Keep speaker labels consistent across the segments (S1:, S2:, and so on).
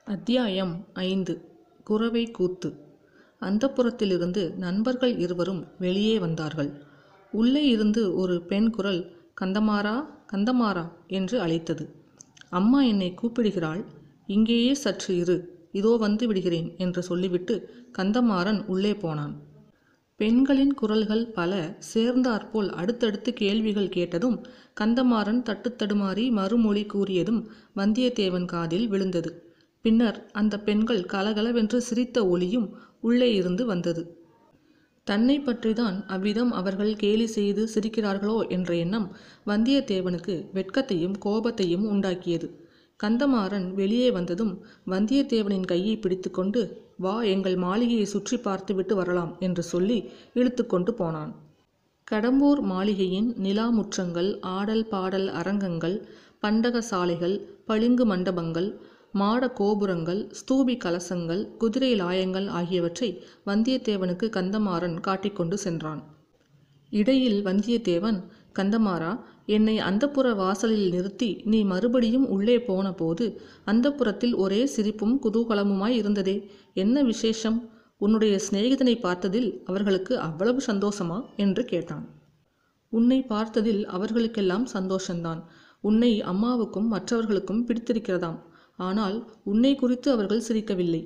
S1: அத்தியாயம் ஐந்து குரவை கூத்து அந்தப்புரத்திலிருந்து நண்பர்கள் இருவரும் வெளியே வந்தார்கள் உள்ளே இருந்து ஒரு பெண் குரல் கந்தமாறா கந்தமாறா என்று அழைத்தது அம்மா என்னை கூப்பிடுகிறாள் இங்கேயே சற்று இரு இதோ வந்து விடுகிறேன் என்று சொல்லிவிட்டு கந்தமாறன் உள்ளே போனான் பெண்களின் குரல்கள் பல சேர்ந்தாற்போல் அடுத்தடுத்து கேள்விகள் கேட்டதும் கந்தமாறன் தட்டுத்தடுமாறி மறுமொழி கூறியதும் வந்தியத்தேவன் காதில் விழுந்தது பின்னர் அந்த பெண்கள் கலகலவென்று சிரித்த ஒலியும் உள்ளே இருந்து வந்தது தன்னை பற்றிதான் அவ்விதம் அவர்கள் கேலி செய்து சிரிக்கிறார்களோ என்ற எண்ணம் வந்தியத்தேவனுக்கு வெட்கத்தையும் கோபத்தையும் உண்டாக்கியது கந்தமாறன் வெளியே வந்ததும் வந்தியத்தேவனின் கையை பிடித்துக்கொண்டு வா எங்கள் மாளிகையை சுற்றி பார்த்துவிட்டு வரலாம் என்று சொல்லி இழுத்துக்கொண்டு போனான் கடம்பூர் மாளிகையின் நிலா முற்றங்கள் ஆடல் பாடல் அரங்கங்கள் பண்டக சாலைகள் பளிங்கு மண்டபங்கள் மாட கோபுரங்கள் ஸ்தூபி கலசங்கள் குதிரை லாயங்கள் ஆகியவற்றை வந்தியத்தேவனுக்கு கந்தமாறன் காட்டிக்கொண்டு சென்றான் இடையில் வந்தியத்தேவன் கந்தமாறா என்னை அந்தப்புற வாசலில் நிறுத்தி நீ மறுபடியும் உள்ளே போன போது அந்தப்புறத்தில் ஒரே சிரிப்பும் குதூகலமுமாய் இருந்ததே என்ன விசேஷம் உன்னுடைய சிநேகிதனை பார்த்ததில் அவர்களுக்கு அவ்வளவு சந்தோஷமா என்று கேட்டான் உன்னை பார்த்ததில் அவர்களுக்கெல்லாம் சந்தோஷந்தான் உன்னை அம்மாவுக்கும் மற்றவர்களுக்கும் பிடித்திருக்கிறதாம் ஆனால் உன்னை குறித்து அவர்கள் சிரிக்கவில்லை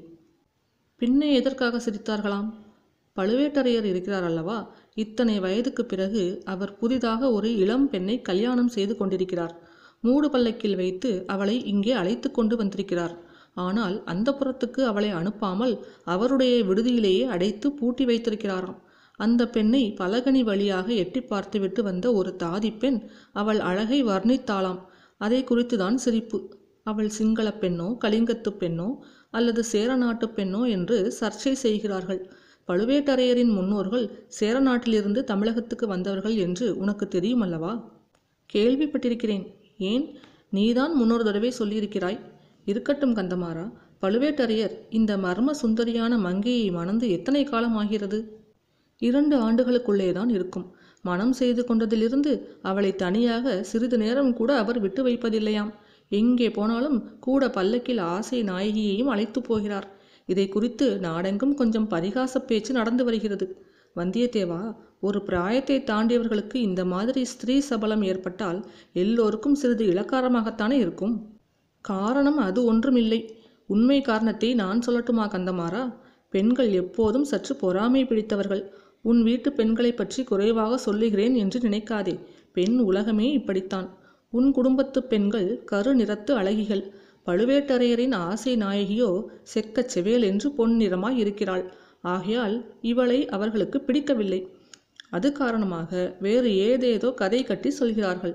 S1: பின்னே எதற்காக சிரித்தார்களாம் பழுவேட்டரையர் இருக்கிறார் அல்லவா இத்தனை வயதுக்கு பிறகு அவர் புதிதாக ஒரு இளம் பெண்ணை கல்யாணம் செய்து கொண்டிருக்கிறார் மூடு பல்லக்கில் வைத்து அவளை இங்கே அழைத்து கொண்டு வந்திருக்கிறார் ஆனால் அந்த புறத்துக்கு அவளை அனுப்பாமல் அவருடைய விடுதியிலேயே அடைத்து பூட்டி வைத்திருக்கிறாராம் அந்த பெண்ணை பலகனி வழியாக எட்டி பார்த்துவிட்டு வந்த ஒரு தாதி பெண் அவள் அழகை வர்ணித்தாளாம் அதை குறித்துதான் சிரிப்பு அவள் சிங்கள பெண்ணோ கலிங்கத்து பெண்ணோ அல்லது சேர நாட்டு பெண்ணோ என்று சர்ச்சை செய்கிறார்கள் பழுவேட்டரையரின் முன்னோர்கள் சேர நாட்டிலிருந்து தமிழகத்துக்கு வந்தவர்கள் என்று உனக்கு தெரியும் அல்லவா கேள்விப்பட்டிருக்கிறேன் ஏன் நீதான் முன்னொரு தடவை சொல்லியிருக்கிறாய் இருக்கட்டும் கந்தமாறா பழுவேட்டரையர் இந்த மர்ம சுந்தரியான மங்கையை மணந்து எத்தனை காலம் ஆகிறது இரண்டு ஆண்டுகளுக்குள்ளேதான் இருக்கும் மனம் செய்து கொண்டதிலிருந்து அவளை தனியாக சிறிது நேரம் கூட அவர் விட்டு வைப்பதில்லையாம் எங்கே போனாலும் கூட பல்லக்கில் ஆசை நாயகியையும் அழைத்து போகிறார் இதை குறித்து நாடெங்கும் கொஞ்சம் பரிகாச பேச்சு நடந்து வருகிறது வந்தியத்தேவா ஒரு பிராயத்தை தாண்டியவர்களுக்கு இந்த மாதிரி ஸ்திரீ சபலம் ஏற்பட்டால் எல்லோருக்கும் சிறிது இளக்காரமாகத்தானே இருக்கும் காரணம் அது ஒன்றுமில்லை உண்மை காரணத்தை நான் சொல்லட்டுமா கந்தமாறா பெண்கள் எப்போதும் சற்று பொறாமை பிடித்தவர்கள் உன் வீட்டு பெண்களை பற்றி குறைவாக சொல்லுகிறேன் என்று நினைக்காதே பெண் உலகமே இப்படித்தான் உன் குடும்பத்து பெண்கள் கரு நிறத்து அழகிகள் பழுவேட்டரையரின் ஆசை நாயகியோ செக்கச் செவேல் என்று பொன்னிறமாய் இருக்கிறாள் ஆகையால் இவளை அவர்களுக்கு பிடிக்கவில்லை அது காரணமாக வேறு ஏதேதோ கதை கட்டி சொல்கிறார்கள்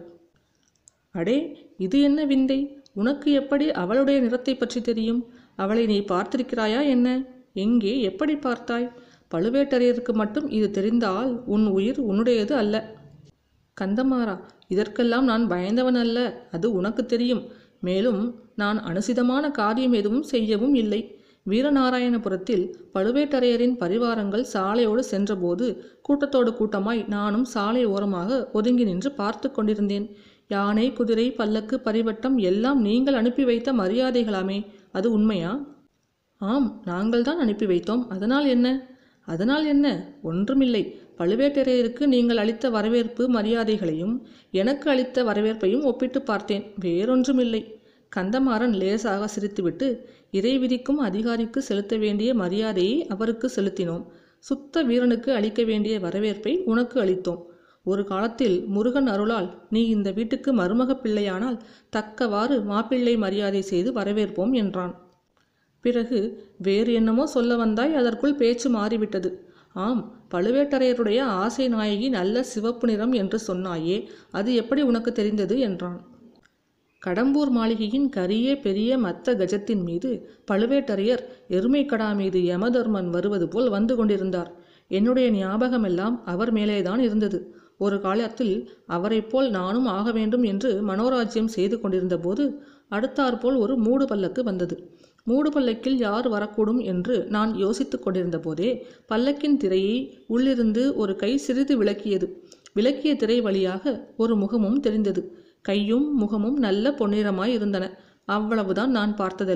S1: அடே இது என்ன விந்தை உனக்கு எப்படி அவளுடைய நிறத்தை பற்றி தெரியும் அவளை நீ பார்த்திருக்கிறாயா என்ன எங்கே எப்படி பார்த்தாய் பழுவேட்டரையருக்கு மட்டும் இது தெரிந்தால் உன் உயிர் உன்னுடையது அல்ல கந்தமாறா இதற்கெல்லாம் நான் பயந்தவன் அல்ல அது உனக்கு தெரியும் மேலும் நான் அனுசிதமான காரியம் எதுவும் செய்யவும் இல்லை வீரநாராயணபுரத்தில் பழுவேட்டரையரின் பரிவாரங்கள் சாலையோடு சென்றபோது கூட்டத்தோடு கூட்டமாய் நானும் சாலை ஓரமாக ஒதுங்கி நின்று பார்த்து கொண்டிருந்தேன் யானை குதிரை பல்லக்கு பரிவட்டம் எல்லாம் நீங்கள் அனுப்பி வைத்த மரியாதைகளாமே அது உண்மையா ஆம் நாங்கள் தான் அனுப்பி வைத்தோம் அதனால் என்ன அதனால் என்ன ஒன்றுமில்லை பழுவேட்டரையருக்கு நீங்கள் அளித்த வரவேற்பு மரியாதைகளையும் எனக்கு அளித்த வரவேற்பையும் ஒப்பிட்டு பார்த்தேன் வேறொன்றுமில்லை கந்தமாறன் லேசாக சிரித்துவிட்டு இறை விதிக்கும் அதிகாரிக்கு செலுத்த வேண்டிய மரியாதையை அவருக்கு செலுத்தினோம் சுத்த வீரனுக்கு அளிக்க வேண்டிய வரவேற்பை உனக்கு அளித்தோம் ஒரு காலத்தில் முருகன் அருளால் நீ இந்த வீட்டுக்கு மருமக பிள்ளையானால் தக்கவாறு மாப்பிள்ளை மரியாதை செய்து வரவேற்போம் என்றான் பிறகு வேறு என்னமோ சொல்ல வந்தாய் அதற்குள் பேச்சு மாறிவிட்டது ஆம் பழுவேட்டரையருடைய ஆசை நாயகி நல்ல சிவப்பு நிறம் என்று சொன்னாயே அது எப்படி உனக்கு தெரிந்தது என்றான் கடம்பூர் மாளிகையின் கரிய பெரிய மத்த கஜத்தின் மீது பழுவேட்டரையர் எருமைக்கடா மீது யமதர்மன் வருவது போல் வந்து கொண்டிருந்தார் என்னுடைய ஞாபகமெல்லாம் அவர் மேலேதான் இருந்தது ஒரு காலத்தில் அவரைப் போல் நானும் ஆக வேண்டும் என்று மனோராஜ்யம் செய்து கொண்டிருந்த போது அடுத்தாற்போல் ஒரு மூடு பல்லக்கு வந்தது மூடு பல்லக்கில் யார் வரக்கூடும் என்று நான் யோசித்து கொண்டிருந்த போதே பல்லக்கின் திரையை உள்ளிருந்து ஒரு கை சிறிது விளக்கியது விளக்கிய திரை வழியாக ஒரு முகமும் தெரிந்தது கையும் முகமும் நல்ல பொன்னிறமாய் இருந்தன அவ்வளவுதான் நான் பார்த்ததெல்லாம்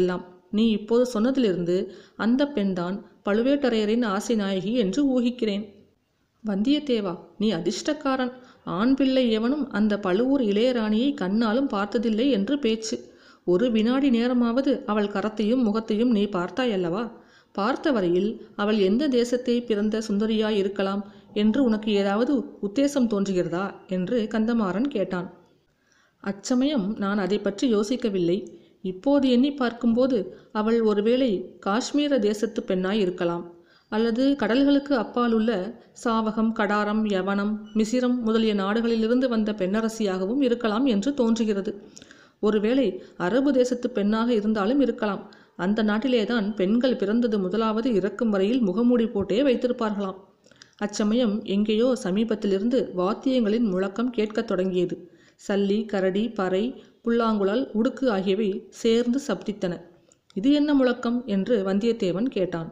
S1: நீ இப்போது சொன்னதிலிருந்து அந்த பெண்தான் பழுவேட்டரையரின் ஆசை நாயகி என்று ஊகிக்கிறேன் வந்தியத்தேவா நீ அதிர்ஷ்டக்காரன் ஆண் பிள்ளை எவனும் அந்த பழுவூர் இளையராணியை கண்ணாலும் பார்த்ததில்லை என்று பேச்சு ஒரு வினாடி நேரமாவது அவள் கரத்தையும் முகத்தையும் நீ பார்த்தாயல்லவா பார்த்த வரையில் அவள் எந்த தேசத்தை பிறந்த சுந்தரியாய் இருக்கலாம் என்று உனக்கு ஏதாவது உத்தேசம் தோன்றுகிறதா என்று கந்தமாறன் கேட்டான் அச்சமயம் நான் அதை பற்றி யோசிக்கவில்லை இப்போது எண்ணி பார்க்கும்போது அவள் ஒருவேளை காஷ்மீர தேசத்து பெண்ணாய் இருக்கலாம் அல்லது கடல்களுக்கு அப்பாலுள்ள சாவகம் கடாரம் யவனம் மிசிரம் முதலிய நாடுகளிலிருந்து வந்த பெண்ணரசியாகவும் இருக்கலாம் என்று தோன்றுகிறது ஒருவேளை அரபு தேசத்து பெண்ணாக இருந்தாலும் இருக்கலாம் அந்த நாட்டிலேதான் பெண்கள் பிறந்தது முதலாவது இறக்கும் வரையில் முகமூடி போட்டே வைத்திருப்பார்களாம் அச்சமயம் எங்கேயோ சமீபத்திலிருந்து வாத்தியங்களின் முழக்கம் கேட்கத் தொடங்கியது சல்லி கரடி பறை புல்லாங்குழல் உடுக்கு ஆகியவை சேர்ந்து சப்தித்தன இது என்ன முழக்கம் என்று வந்தியத்தேவன் கேட்டான்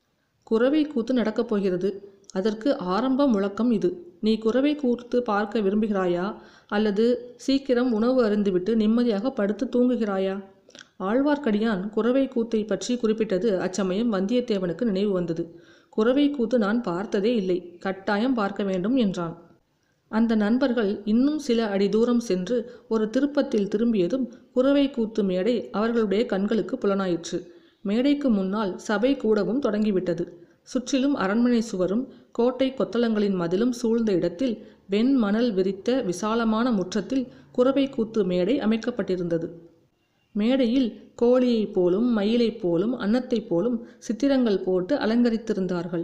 S1: குறவை கூத்து நடக்கப் போகிறது அதற்கு ஆரம்ப முழக்கம் இது நீ குறவை கூத்து பார்க்க விரும்புகிறாயா அல்லது சீக்கிரம் உணவு அருந்துவிட்டு நிம்மதியாக படுத்து தூங்குகிறாயா ஆழ்வார்க்கடியான் குறவை கூத்தை பற்றி குறிப்பிட்டது அச்சமயம் வந்தியத்தேவனுக்கு நினைவு வந்தது குறவை கூத்து நான் பார்த்ததே இல்லை கட்டாயம் பார்க்க வேண்டும் என்றான் அந்த நண்பர்கள் இன்னும் சில அடி தூரம் சென்று ஒரு திருப்பத்தில் திரும்பியதும் குறவை கூத்து மேடை அவர்களுடைய கண்களுக்கு புலனாயிற்று மேடைக்கு முன்னால் சபை கூடவும் தொடங்கிவிட்டது சுற்றிலும் அரண்மனை சுவரும் கோட்டை கொத்தளங்களின் மதிலும் சூழ்ந்த இடத்தில் வெண் மணல் விரித்த விசாலமான முற்றத்தில் குறவை கூத்து மேடை அமைக்கப்பட்டிருந்தது மேடையில் கோழியைப் போலும் மயிலைப் போலும் அன்னத்தைப் போலும் சித்திரங்கள் போட்டு அலங்கரித்திருந்தார்கள்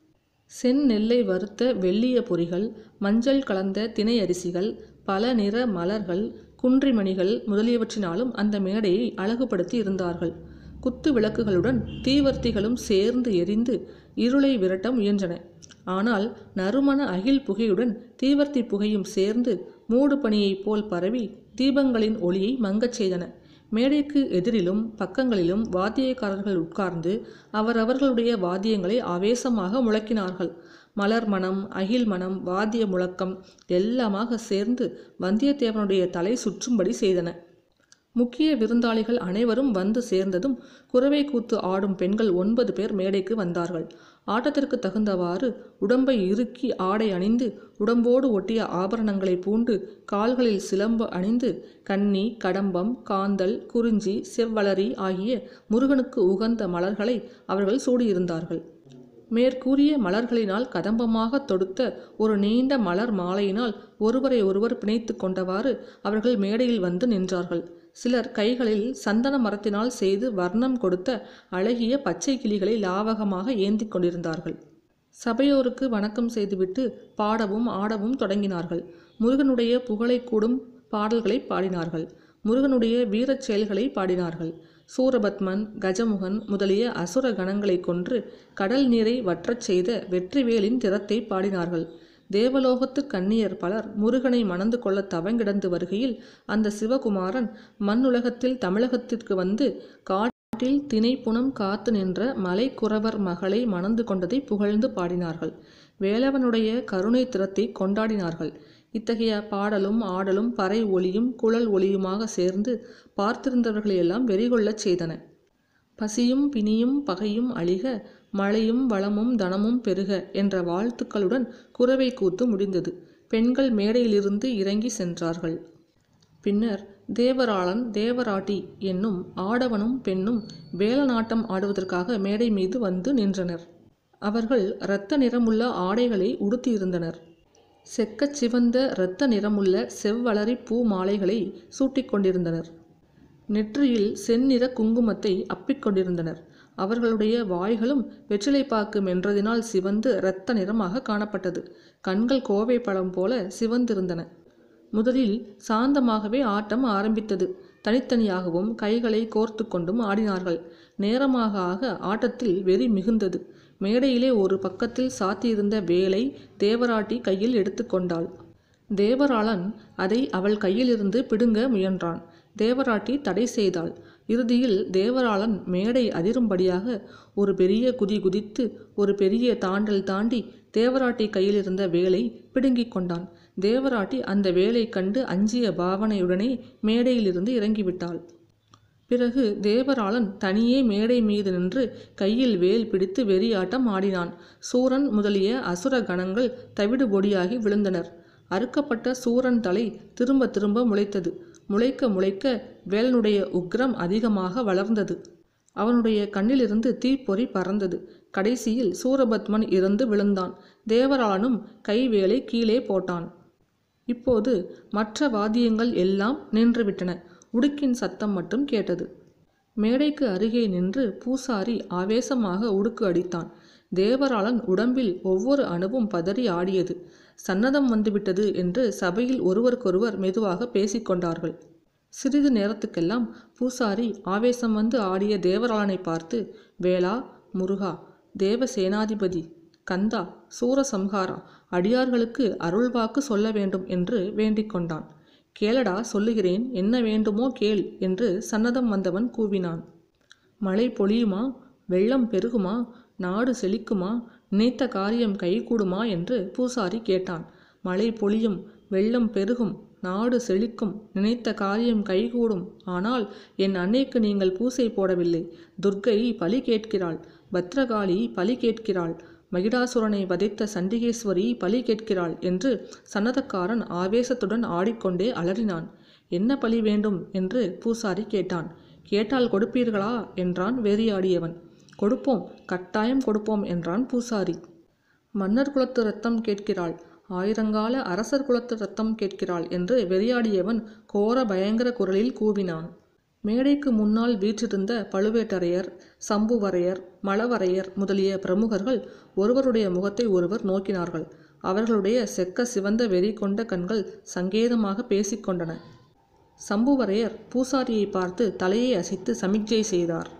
S1: செந்நெல்லை வறுத்த வெள்ளிய பொரிகள் மஞ்சள் கலந்த தினை அரிசிகள் பல நிற மலர்கள் குன்றிமணிகள் முதலியவற்றினாலும் அந்த மேடையை அழகுபடுத்தி இருந்தார்கள் குத்து விளக்குகளுடன் தீவர்த்திகளும் சேர்ந்து எரிந்து இருளை விரட்ட முயன்றன ஆனால் நறுமண அகில் புகையுடன் தீவர்த்தி புகையும் சேர்ந்து மூடு பனியைப் போல் பரவி தீபங்களின் ஒளியை மங்கச் செய்தன மேடைக்கு எதிரிலும் பக்கங்களிலும் வாத்தியக்காரர்கள் உட்கார்ந்து அவரவர்களுடைய வாத்தியங்களை ஆவேசமாக முழக்கினார்கள் மலர் மனம் அகில் மனம் வாத்திய முழக்கம் எல்லாமாக சேர்ந்து வந்தியத்தேவனுடைய தலை சுற்றும்படி செய்தன முக்கிய விருந்தாளிகள் அனைவரும் வந்து சேர்ந்ததும் குறவை கூத்து ஆடும் பெண்கள் ஒன்பது பேர் மேடைக்கு வந்தார்கள் ஆட்டத்திற்கு தகுந்தவாறு உடம்பை இறுக்கி ஆடை அணிந்து உடம்போடு ஒட்டிய ஆபரணங்களை பூண்டு கால்களில் சிலம்பு அணிந்து கன்னி கடம்பம் காந்தல் குறிஞ்சி செவ்வளரி ஆகிய முருகனுக்கு உகந்த மலர்களை அவர்கள் சூடியிருந்தார்கள் மேற்கூறிய மலர்களினால் கதம்பமாக தொடுத்த ஒரு நீண்ட மலர் மாலையினால் ஒருவரை ஒருவர் பிணைத்து கொண்டவாறு அவர்கள் மேடையில் வந்து நின்றார்கள் சிலர் கைகளில் சந்தன மரத்தினால் செய்து வர்ணம் கொடுத்த அழகிய பச்சை கிளிகளை லாவகமாக ஏந்தி கொண்டிருந்தார்கள் சபையோருக்கு வணக்கம் செய்துவிட்டு பாடவும் ஆடவும் தொடங்கினார்கள் முருகனுடைய புகழை கூடும் பாடல்களை பாடினார்கள் முருகனுடைய வீரச் செயல்களை பாடினார்கள் சூரபத்மன் கஜமுகன் முதலிய அசுர கணங்களை கொன்று கடல் நீரை வற்றச் செய்த வெற்றிவேலின் திறத்தை பாடினார்கள் தேவலோகத்து கன்னியர் பலர் முருகனை மணந்து கொள்ள தவங்கிடந்து வருகையில் அந்த சிவகுமாரன் மண்ணுலகத்தில் தமிழகத்திற்கு வந்து காட்டில் திணைப்புணம் காத்து நின்ற மலைக்குறவர் மகளை மணந்து கொண்டதை புகழ்ந்து பாடினார்கள் வேலவனுடைய கருணை திறத்தை கொண்டாடினார்கள் இத்தகைய பாடலும் ஆடலும் பறை ஒலியும் குழல் ஒலியுமாக சேர்ந்து பார்த்திருந்தவர்களையெல்லாம் வெறிகொள்ளச் செய்தன பசியும் பிணியும் பகையும் அழிக மழையும் வளமும் தனமும் பெருக என்ற வாழ்த்துக்களுடன் குறவை கூத்து முடிந்தது பெண்கள் மேடையிலிருந்து இறங்கி சென்றார்கள் பின்னர் தேவராளன் தேவராட்டி என்னும் ஆடவனும் பெண்ணும் வேலநாட்டம் ஆடுவதற்காக மேடை மீது வந்து நின்றனர் அவர்கள் இரத்த நிறமுள்ள ஆடைகளை உடுத்தியிருந்தனர் செக்கச் சிவந்த இரத்த நிறமுள்ள செவ்வளரி பூ மாலைகளை சூட்டிக் கொண்டிருந்தனர் நெற்றியில் செந்நிற குங்குமத்தை அப்பிக் கொண்டிருந்தனர் அவர்களுடைய வாய்களும் வெற்றிலைப்பாக்கு மென்றதினால் சிவந்து இரத்த நிறமாக காணப்பட்டது கண்கள் கோவை பழம் போல சிவந்திருந்தன முதலில் சாந்தமாகவே ஆட்டம் ஆரம்பித்தது தனித்தனியாகவும் கைகளை கோர்த்து கொண்டும் ஆடினார்கள் நேரமாக ஆக ஆட்டத்தில் வெறி மிகுந்தது மேடையிலே ஒரு பக்கத்தில் சாத்தியிருந்த வேலை தேவராட்டி கையில் எடுத்துக்கொண்டாள் தேவராளன் அதை அவள் கையிலிருந்து பிடுங்க முயன்றான் தேவராட்டி தடை செய்தாள் இறுதியில் தேவராளன் மேடை அதிரும்படியாக ஒரு பெரிய குதி குதித்து ஒரு பெரிய தாண்டல் தாண்டி தேவராட்டி கையிலிருந்த வேலை பிடுங்கிக் கொண்டான் தேவராட்டி அந்த வேலை கண்டு அஞ்சிய பாவனையுடனே மேடையிலிருந்து இறங்கிவிட்டாள் பிறகு தேவராளன் தனியே மேடை மீது நின்று கையில் வேல் பிடித்து வெறியாட்டம் ஆடினான் சூரன் முதலிய அசுர கணங்கள் தவிடு பொடியாகி விழுந்தனர் அறுக்கப்பட்ட சூரன் தலை திரும்ப திரும்ப முளைத்தது முளைக்க முளைக்க வேலனுடைய உக்ரம் அதிகமாக வளர்ந்தது அவனுடைய கண்ணிலிருந்து தீப்பொறி பறந்தது கடைசியில் சூரபத்மன் இறந்து விழுந்தான் தேவராளனும் கைவேலை கீழே போட்டான் இப்போது மற்ற வாத்தியங்கள் எல்லாம் நின்றுவிட்டன உடுக்கின் சத்தம் மட்டும் கேட்டது மேடைக்கு அருகே நின்று பூசாரி ஆவேசமாக உடுக்கு அடித்தான் தேவராளன் உடம்பில் ஒவ்வொரு அணுவும் பதறி ஆடியது சன்னதம் வந்துவிட்டது என்று சபையில் ஒருவருக்கொருவர் மெதுவாக பேசிக்கொண்டார்கள் சிறிது நேரத்துக்கெல்லாம் பூசாரி ஆவேசம் வந்து ஆடிய தேவராளனை பார்த்து வேளா முருகா தேவ சேனாதிபதி கந்தா சூரசம்ஹாரா அடியார்களுக்கு அருள்வாக்கு சொல்ல வேண்டும் என்று வேண்டிக் கொண்டான் கேளடா சொல்லுகிறேன் என்ன வேண்டுமோ கேள் என்று சன்னதம் வந்தவன் கூவினான் மழை பொழியுமா வெள்ளம் பெருகுமா நாடு செழிக்குமா நினைத்த காரியம் கைகூடுமா என்று பூசாரி கேட்டான் மழை பொழியும் வெள்ளம் பெருகும் நாடு செழிக்கும் நினைத்த காரியம் கைகூடும் ஆனால் என் அன்னைக்கு நீங்கள் பூசை போடவில்லை துர்க்கை பலி கேட்கிறாள் பத்ரகாளி பலி கேட்கிறாள் மகிடாசுரனை வதைத்த சண்டிகேஸ்வரி பலி கேட்கிறாள் என்று சன்னதக்காரன் ஆவேசத்துடன் ஆடிக்கொண்டே அலறினான் என்ன பலி வேண்டும் என்று பூசாரி கேட்டான் கேட்டால் கொடுப்பீர்களா என்றான் வெறியாடியவன் கொடுப்போம் கட்டாயம் கொடுப்போம் என்றான் பூசாரி மன்னர் குலத்து ரத்தம் கேட்கிறாள் ஆயிரங்கால அரசர் குலத்து ரத்தம் கேட்கிறாள் என்று வெறியாடியவன் கோர பயங்கர குரலில் கூவினான் மேடைக்கு முன்னால் வீற்றிருந்த பழுவேட்டரையர் சம்புவரையர் மலவரையர் முதலிய பிரமுகர்கள் ஒருவருடைய முகத்தை ஒருவர் நோக்கினார்கள் அவர்களுடைய செக்க சிவந்த வெறி கொண்ட கண்கள் சங்கேதமாக பேசிக்கொண்டன சம்புவரையர் பூசாரியை பார்த்து தலையை அசைத்து சமிக்ஞை செய்தார்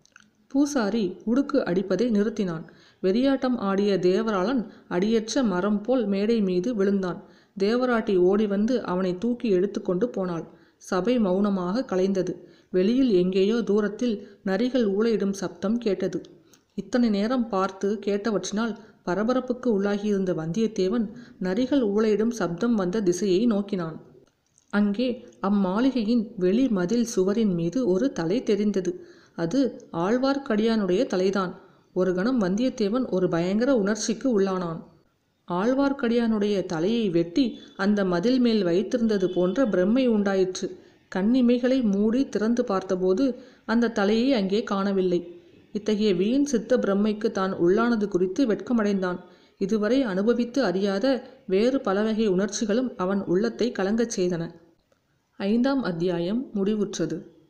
S1: பூசாரி உடுக்கு அடிப்பதை நிறுத்தினான் வெறியாட்டம் ஆடிய தேவராளன் அடியற்ற மரம் போல் மேடை மீது விழுந்தான் தேவராட்டி ஓடி வந்து அவனை தூக்கி எடுத்துக்கொண்டு போனாள் சபை மௌனமாக கலைந்தது வெளியில் எங்கேயோ தூரத்தில் நரிகள் ஊளையிடும் சப்தம் கேட்டது இத்தனை நேரம் பார்த்து கேட்டவற்றினால் பரபரப்புக்கு உள்ளாகியிருந்த வந்தியத்தேவன் நரிகள் ஊளையிடும் சப்தம் வந்த திசையை நோக்கினான் அங்கே அம்மாளிகையின் வெளி மதில் சுவரின் மீது ஒரு தலை தெரிந்தது அது ஆழ்வார்க்கடியானுடைய தலைதான் ஒரு கணம் வந்தியத்தேவன் ஒரு பயங்கர உணர்ச்சிக்கு உள்ளானான் ஆழ்வார்க்கடியானுடைய தலையை வெட்டி அந்த மதில் மேல் வைத்திருந்தது போன்ற பிரம்மை உண்டாயிற்று கண்ணிமைகளை மூடி திறந்து பார்த்தபோது அந்த தலையை அங்கே காணவில்லை இத்தகைய வீண் சித்த பிரம்மைக்கு தான் உள்ளானது குறித்து வெட்கமடைந்தான் இதுவரை அனுபவித்து அறியாத வேறு பல வகை உணர்ச்சிகளும் அவன் உள்ளத்தை கலங்கச் செய்தன ஐந்தாம் அத்தியாயம் முடிவுற்றது